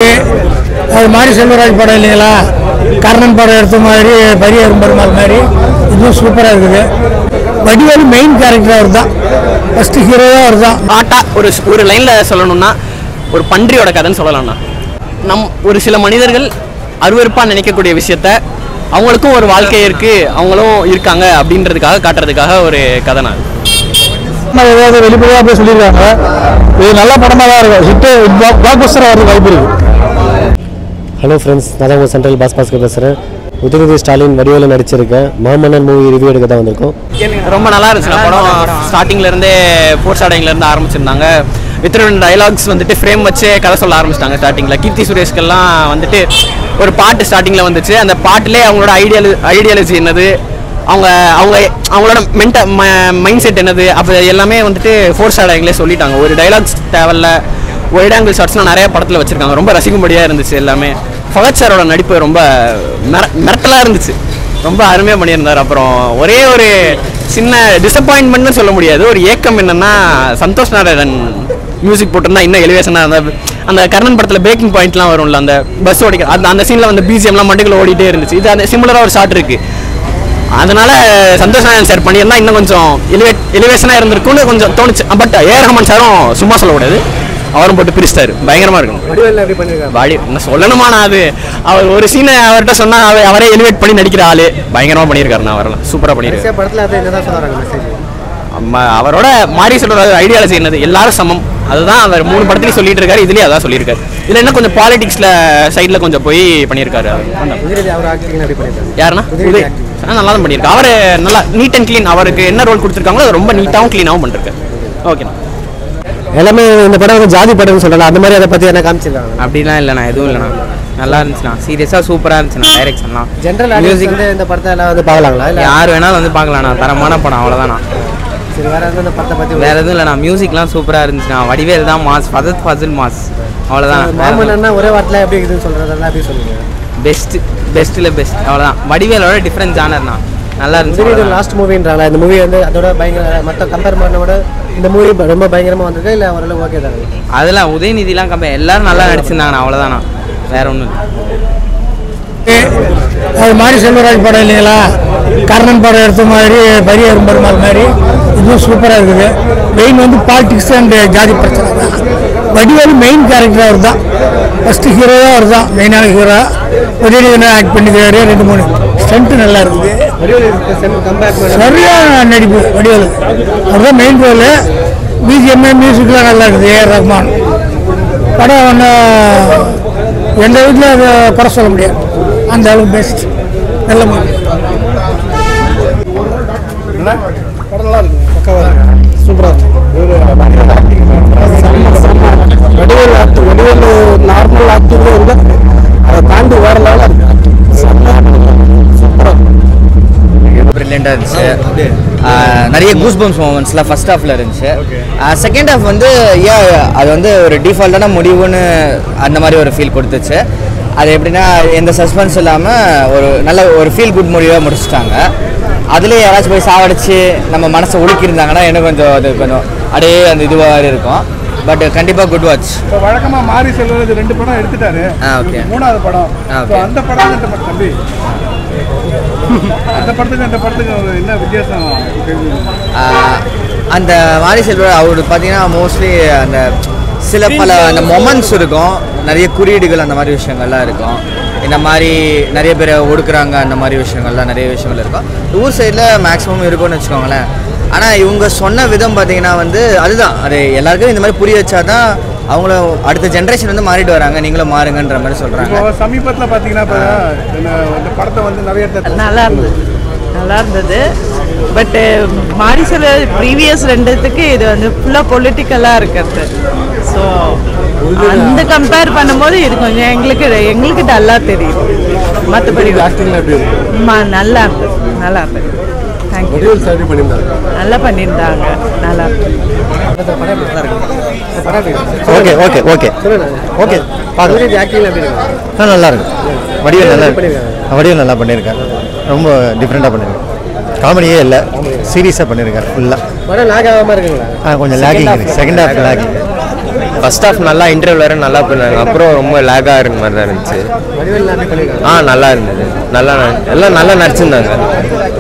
அது மாதிரி செல்வராஜ் படம் இல்லைங்களா கர்ணன் படம் எடுத்த மாதிரி பரியரும் பெருமாள் மாதிரி இதுவும் சூப்பராக இருக்குது வடிவேலு மெயின் கேரக்டர் அவர் தான் ஃபஸ்ட்டு ஹீரோவாக அவர் தான் ஆட்டா ஒரு ஒரு லைனில் சொல்லணும்னா ஒரு பன்றியோட கதைன்னு சொல்லலாம்ண்ணா நம் ஒரு சில மனிதர்கள் அருவருப்பாக நினைக்கக்கூடிய விஷயத்த அவங்களுக்கும் ஒரு வாழ்க்கை இருக்குது அவங்களும் இருக்காங்க அப்படின்றதுக்காக காட்டுறதுக்காக ஒரு கதை நான் ஏதாவது வெளிப்படையாக போய் சொல்லியிருக்காங்க இது நல்ல படமாக தான் இருக்கும் ஹிட்டு பிளாக் பஸ்டராக வரது வாய்ப்பு இருக்குது ஹலோ ஃப்ரெண்ட்ஸ் நான் தான் உங்கள் சென்ட்ரல் பாஸ் பாஸ்கர் பேசுகிறேன் உதயநிதி ஸ்டாலின் வடிவேல நடிச்சிருக்கேன் மாமன்னன் மூவி ரிவ்யூ எடுக்க தான் வந்திருக்கோம் ரொம்ப நல்லா இருந்துச்சு படம் ஸ்டார்டிங்ல இருந்தே ஃபோர் ஸ்டார்டிங்ல இருந்து ஆரம்பிச்சிருந்தாங்க வித் ரெண்டு டைலாக்ஸ் வந்துட்டு ஃப்ரேம் வச்சு கதை சொல்ல ஆரம்பிச்சிட்டாங்க ஸ்டார்டிங்ல கீர்த்தி சுரேஷ்கெல்லாம் வந்துட்டு ஒரு பாட்டு ஸ்டார்டிங்ல வந்துச்சு அந்த பாட்டிலே அவங்களோட ஐடியாலஜி ஐடியாலஜி என்னது அவங்க அவங்க அவங்களோட மென்ட மைண்ட் செட் என்னது அப்போ எல்லாமே வந்துட்டு ஃபோர் ஸ்டார்டிங்லேயே சொல்லிட்டாங்க ஒரு டைலாக்ஸ் தேவையில்ல ஒயிட் ஆங்கிள் ஷாட்ஸ்லாம் நிறைய படத்தில் வச்சிருக்காங்க ரொம்ப ரசிக்கும்படியாக இருந்துச்சு எல்லாமே ஃபகத் சாரோட நடிப்பு ரொம்ப மிர மிரட்டலாக இருந்துச்சு ரொம்ப அருமையாக பண்ணியிருந்தார் அப்புறம் ஒரே ஒரு சின்ன டிசப்பாயின்மெண்ட்னு சொல்ல முடியாது ஒரு ஏக்கம் என்னன்னா சந்தோஷ் நாராயணன் மியூசிக் போட்டிருந்தா இன்னும் எலிவேஷனாக இருந்தால் அந்த கர்ணன் படத்தில் பிரேக்கிங் பாயிண்ட்லாம் வரும்ல அந்த பஸ் ஓடிக்க அந்த அந்த சீனில் வந்து பிஜிஎம்லாம் மண்டுக்குள்ள ஓடிட்டே இருந்துச்சு இது அந்த சிமிலராக ஒரு ஷாட் இருக்குது அதனால சந்தோஷ் நாராயணன் சார் பண்ணியிருந்தா இன்னும் கொஞ்சம் எலிவேட் எலிவேஷனாக இருந்திருக்கும்னு கொஞ்சம் தோணுச்சு பட் ஏ ரஹ்மான் சாரும் சும்மா சொல்லக்கூடாது அவரும் போட்டு பிரிச்சிட்டாரு பயங்கரமாக இருக்கும் வடிவேல எப்படி பண்ணியிருக்காங்க பாடி என்ன சொல்லணுமா நான் அது அவர் ஒரு சீனை அவர்கிட்ட சொன்னா அவ- அவரே எலிவேட் பண்ணி நடிக்கிற ஆளு பயங்கரமா பண்ணியிருக்காரு நான் அவரெல்லாம் சூப்பரா பண்ணியிருக்காரு படத்தில் அது என்ன தான் சொல்கிறாங்க மெசேஜ் அம்மா, அவரோட மாரி சொல்ற ஐடியாலஜி என்னது எல்லாரும் சமம் அதுதான் அவர் மூணு படத்துலையும் சொல்லிட்டு இருக்காரு இதுலயும் அதான் சொல்லியிருக்காரு இதுல என்ன கொஞ்சம் பாலிடிக்ஸ்ல சைடுல கொஞ்சம் போய் பண்ணியிருக்காரு அவர். அந்த- உதயநிதி அவர் ஆக்டிங் எப்படி பண்ணியிருக்காங்க யாருன்னா உதயநிதி உதய் acting. ஆ, நல்லா தான் பண்ணியிருக்காரு அவர் நல்லா நீட் அண்ட் க்ளீன் அவருக்கு என்ன ரோல் கொடுத்துருக்காங்களோ அது ரொம்ப நீட்டாகவும் க்ளீனாகவும் பண்ணிருக்காரு ஓகேண்ணா எல்லாமே இந்த படம் வந்து ஜாதி படம்னு சொல்லலாம் அந்த மாதிரி அதை பற்றி என்ன காமிச்சிருக்காங்க அப்படிலாம் இல்லைண்ணா எதுவும் இல்லைண்ணா நல்லா இருந்துச்சுண்ணா சீரியஸாக சூப்பராக இருந்துச்சுண்ணா டைரக்ஷன்லாம் ஜென்ரல் மியூசிக் வந்து இந்த படத்தை எல்லாம் வந்து பார்க்கலாங்களா இல்லை யார் வேணாலும் வந்து பார்க்கலாண்ணா தரமான படம் அவ்வளோதாண்ணா சரி வேற எதுவும் இந்த படத்தை பற்றி வேற எதுவும் இல்லைண்ணா மியூசிக்லாம் சூப்பராக இருந்துச்சுண்ணா வடிவேல் தான் மாஸ் ஃபதத் ஃபசில் மாஸ் அவ்வளோதான் மாமன்னன்னா ஒரே வாரத்தில் எப்படி இருக்குதுன்னு சொல்கிறதெல்லாம் எப்படி சொல்லுங்க பெஸ்ட் பெஸ்ட்டில் பெஸ்ட் அவ்வளோதான் வடிவேலோட டிஃப்ரெண்ட் ஜானர்ண்ணா நல்லா இருந்துச்சு உதயநிதி அவ்வளவுதான். லாஸ்ட் மூவின்றாங்களா இந்த மூவி வந்து அதோட பயங்கர மற்ற கம்பேர் பண்ணோட இந்த மூவி ரொம்ப பயங்கரமாக வந்திருக்கு இல்லை ஓரளவு ஓகே தானே அதெல்லாம் உதயநிதிலாம் கம்பே எல்லாரும் நல்லா நடிச்சிருந்தாங்கண்ணா அவ்வளோதாண்ணா வேற ஒன்றும் இல்லை அது மாதிரி செல்வராஜ் படம் இல்லைங்களா கர்ணன் படம் எடுத்த மாதிரி பரியரும் பெருமாள் மாதிரி இதுவும் சூப்பராக இருக்குது மெயின் வந்து பாலிடிக்ஸ் அண்ட் ஜாதி பிரச்சனை தான் வடிவேலு மெயின் கேரக்டர் அவர் தான் ஃபஸ்ட்டு ஹீரோவாக அவர் தான் மெயினான ஹீரோ உதயநிதி ஆக்ட் பண்ணிக்கிறாரு ரெண்டு மூணு ஸ்டண்ட்டு நல்லா இருக்குது கம்பேக் சரியான நடிப்பு வடிவேலு அவர் தான் மெயின் ரோலு பிஜிஎம் மியூசிக்லாம் நல்லா இருக்குது ஏஆர் ரஹ்மான் படம் ஒன்று எங்கள் வீட்டில் அதை குறை சொல்ல முடியாது அந்த அளவுக்கு பெஸ்ட் நல்ல movie Vadivel act Vadivel normal acting வந்து அதை தாண்டி வேற லெவலில் இருக்கு ப்ரில்லியண்டாக இருந்துச்சு ஆஹ் நிறைய கூஸ் பம்ஸ் மூமெண்ட்ஸ்லாம் ஃபர்ஸ்ட் ஹாஃபில் இருந்துச்சு செகண்ட் ஹாஃப் வந்து ஏன் அது வந்து ஒரு டிஃபால்ட்டான முடிவுன்னு அந்த மாதிரி ஒரு ஃபீல் கொடுத்துச்சு அது எப்படின்னா எந்த சஸ்பென்ஸ் இல்லாமல் ஒரு நல்ல ஒரு ஃபீல் குட் முடிவாக முடிச்சிட்டாங்க அதுலேயே யாராச்சும் போய் சாவடிச்சு நம்ம மனசை உலுக்கியிருந்தாங்கன்னா இன்னும் கொஞ்சம் அது கொஞ்சம் அப்படியே அந்த இதுவாக இருக்கும் பட் கண்டிப்பாக குட் வாட்ச் இப்போ வழக்கமா மாரி செல்வது ரெண்டு படம் எடுத்துட்டாரு ஆ ஓகே மூணாவது படம் ஆ, So, okay. அந்த படம் இந்த படம் தம்பி அந்த படத்துக்கு அந்த படத்துக்கு ஒரு என்ன வித்தியாசம் தெரியுது? ஆஹ் அந்த மாரி செல்வர் அவர் பார்த்தீங்கன்னா மோஸ்ட்லி அந்த சில பல அந்த மொமெண்ட்ஸ் இருக்கும் நிறைய குறியீடுகள் அந்த மாதிரி விஷயங்கள்லாம் இருக்கும் இந்த மாதிரி நிறைய பேரை ஒடுக்குறாங்க அந்த மாதிரி விஷயங்கள்லாம் நிறைய விஷயங்கள் இருக்கும் ஊர் சைடில் மேக்ஸிமம் இருக்கும்னு வச்சுக்கோங்களேன் ஆனால் இவங்க சொன்ன விதம் பார்த்தீங்கன்னா வந்து அதுதான் அது எல்லாருக்கும் இந்த மாதிரி புரிய வச்சா தான் அவங்களும் அடுத்த ஜென்ரேஷன் வந்து மாறிட்டு வராங்க நீங்களும் மாறுங்கன்ற மாதிரி சொல்கிறாங்க இப்போ சமீபத்துல பாத்தீங்கன்னா இப்போ இந்த இந்த படத்தை வந்து நிறைய இடத்துல நல்லா இருந்தது நல்லா இருந்தது பட்டு மாரி சில ப்ரீவியஸ் ரெண்டுத்துக்கு இது வந்து ஃபுல்லாக பொலிட்டிக்கலாக இருக்கிறது ஸோ அந்த கம்பேர் பண்ணும்போது இது கொஞ்சம் எங்களுக்கு எங்களுக்கு டல்லாக தெரியும் மற்றபடி நல்லா இருந்தது நல்லா இருந்தது தேங்க்யூ நல்லா பண்ணியிருந்தாங்க நல்லா இருந்தது ஓகே ஓகே ஓகே ஓகே பார்க்கலாம் ஆக்டிங் எப்படி இருக்கு ஆ நல்லா இருக்கு வடிவேல் நல்லா இருக்கு வடிவேல் நல்லா பண்ணியிருக்காரு ரொம்ப டிஃப்ரெண்ட்டாக பண்ணியிருக்காரு காமெடியே இல்லை சீரியஸாக பண்ணியிருக்காரு ஃபுல்லாக படம் லாக் ஆகாம இருக்குங்களா ஆ கொஞ்சம் லேக்கிங் இருக்கு second half lagging first half நல்லா இன்டர்வல் வரை நல்லா பண்ணாங்க அப்புறம் ரொம்ப லேகாக இருந்த மாதிரி தான் இருந்துச்சு ஆ நல்லா இருந்தது நல்லா ந- எல்லாம் நல்லா நடிச்சிருந்தாங்க